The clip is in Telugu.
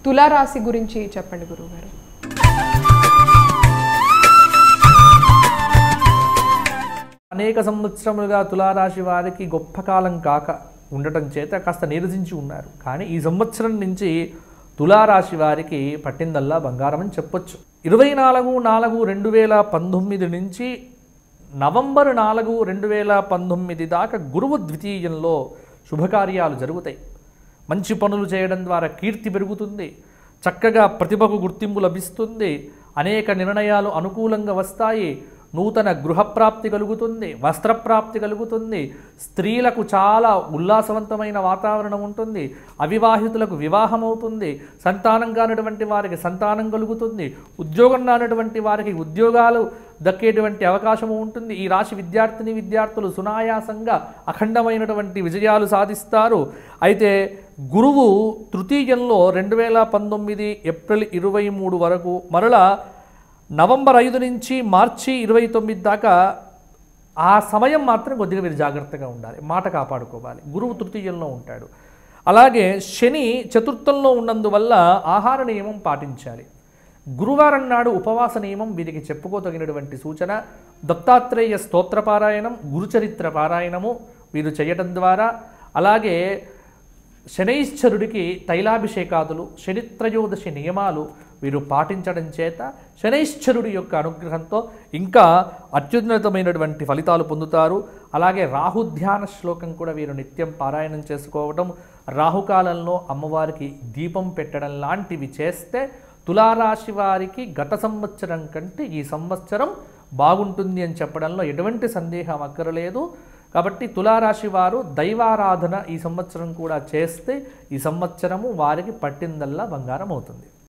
తులారాశి గురించి చెప్పండి గురువుగారు అనేక సంవత్సరములుగా తులారాశి వారికి గొప్ప కాలం కాక ఉండటం చేత కాస్త నీరసించి ఉన్నారు కానీ ఈ సంవత్సరం నుంచి తులారాశి వారికి పట్టిందల్లా బంగారం అని చెప్పొచ్చు ఇరవై నాలుగు నాలుగు రెండు వేల పంతొమ్మిది నుంచి నవంబర్ నాలుగు రెండు వేల పంతొమ్మిది దాకా గురువు ద్వితీయంలో శుభకార్యాలు జరుగుతాయి మంచి పనులు చేయడం ద్వారా కీర్తి పెరుగుతుంది చక్కగా ప్రతిభకు గుర్తింపు లభిస్తుంది అనేక నిర్ణయాలు అనుకూలంగా వస్తాయి నూతన గృహప్రాప్తి కలుగుతుంది వస్త్రప్రాప్తి కలుగుతుంది స్త్రీలకు చాలా ఉల్లాసవంతమైన వాతావరణం ఉంటుంది అవివాహితులకు వివాహం అవుతుంది సంతానం కానటువంటి వారికి సంతానం కలుగుతుంది ఉద్యోగం రానటువంటి వారికి ఉద్యోగాలు దక్కేటువంటి అవకాశము ఉంటుంది ఈ రాశి విద్యార్థిని విద్యార్థులు సునాయాసంగా అఖండమైనటువంటి విజయాలు సాధిస్తారు అయితే గురువు తృతీయంలో రెండు వేల పంతొమ్మిది ఏప్రిల్ ఇరవై మూడు వరకు మరలా నవంబర్ ఐదు నుంచి మార్చి ఇరవై తొమ్మిది దాకా ఆ సమయం మాత్రం కొద్దిగా మీరు జాగ్రత్తగా ఉండాలి మాట కాపాడుకోవాలి గురువు తృతీయంలో ఉంటాడు అలాగే శని చతుర్థంలో ఉన్నందువల్ల ఆహార నియమం పాటించాలి గురువారం నాడు ఉపవాస నియమం వీరికి చెప్పుకోదగినటువంటి సూచన దత్తాత్రేయ స్తోత్ర పారాయణం గురుచరిత్ర పారాయణము వీరు చేయటం ద్వారా అలాగే శనైశ్చరుడికి తైలాభిషేకాదులు శనిత్రయోదశి నియమాలు వీరు పాటించడం చేత శనైశ్చరుడి యొక్క అనుగ్రహంతో ఇంకా అత్యున్నతమైనటువంటి ఫలితాలు పొందుతారు అలాగే రాహుధ్యాన శ్లోకం కూడా వీరు నిత్యం పారాయణం చేసుకోవడం రాహుకాలంలో అమ్మవారికి దీపం పెట్టడం లాంటివి చేస్తే తులారాశి వారికి గత సంవత్సరం కంటే ఈ సంవత్సరం బాగుంటుంది అని చెప్పడంలో ఎటువంటి సందేహం అక్కరలేదు కాబట్టి తులారాశి వారు దైవారాధన ఈ సంవత్సరం కూడా చేస్తే ఈ సంవత్సరము వారికి పట్టిందల్లా బంగారం అవుతుంది